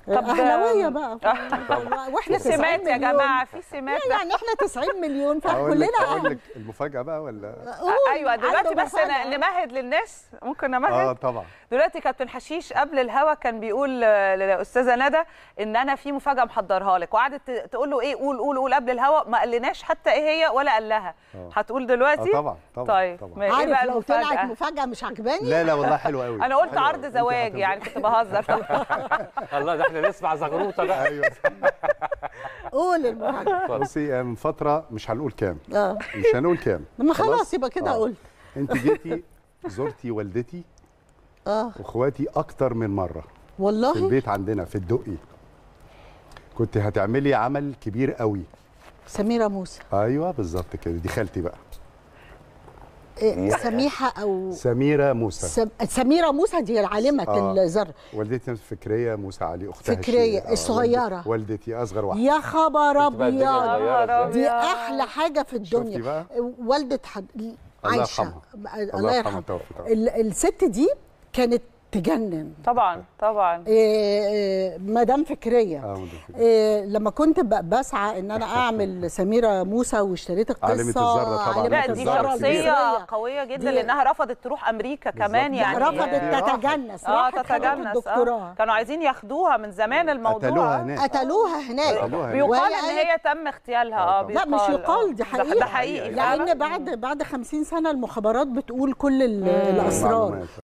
اهلاويه بقى واحنا في سمات يا جماعه في سمات يعني احنا 90 مليون اقول لك فكلنا اقول لك المفاجاه بقى ولا ايوه دلوقتي بس ن- نمهد للناس ممكن اه نمهد طبعا دلوقتي كابتن حشيش قبل الهوا كان بيقول آه، للاستاذه ندى ان انا في مفاجاه محضرها لك وقعدت ت- تقول له ايه قول قول قول قبل الهوا ما قالناش حتى ايه هي ولا قال لها آه. هتقول دلوقتي اه طبعا طبعا طيب طبعا ما ايه عارف بقى لو طلعت المفاجاه مفاجاه مش عجباني لا لا والله حلو قوي انا قلت حلو عرض قوي. انت زواج هتبقى- يعني كنت بهزر الله ده احنا نسمع زغروطه بقى ايوه قول المفاجاه بصي من فتره مش هنقول كام اه مش هنقول كام لما خلاص يبقى كده آه. قلت انت جيتي زرتي والدتي اه واخواتي اكتر من مره في والله البيت عندنا في الدقي كنت هتعملي عمل كبير قوي سميره موسى ايوه بالظبط كده دي خالتي بقى إيه، سميحه او سميره موسى سم... سميره موسى دي عالمه آه. الذر والدتي فكريه موسى علي اختها فكرية، شيرين. آه، الصغيرة. والدتي- والدتي اصغر واحده يا خبر بقى الدنيا ابيض صغيرة دي يا احلى حاجه في شفتي الدنيا بقى والده حد... الله عايشه يرحمها. الله يرحمها توفي طبعا. ال- الست دي كانت تجنن طبعا طبعا إيه، إيه، مدام فكريه اه مدام فكرية. إيه لما كنت ب- بسعى ان انا اعمل سميره موسى واشتريت القصه عالمة الذرة طبعا. عالمة لا عالمة دي الذرة شخصيه كبيرة. قويه جدا دي- لانها رفضت تروح امريكا كمان بالظبط. يعني رفضت دي راحت. تتجنس اه راحت خدت تتجنس الدكتوراه آه. كانوا عايزين ياخدوها من زمان الموضوع قتلوها هناك قتلوها هناك قتلوها هناك. بيقال وهي ان قالت- هي تم اغتيالها اه لا، لا مش بيقال. يقال دي ده- حقيقه ده حقيقي لان فعلاً. بعد بعد 50 سنه المخابرات بتقول كل ال- الاسرار معلومات.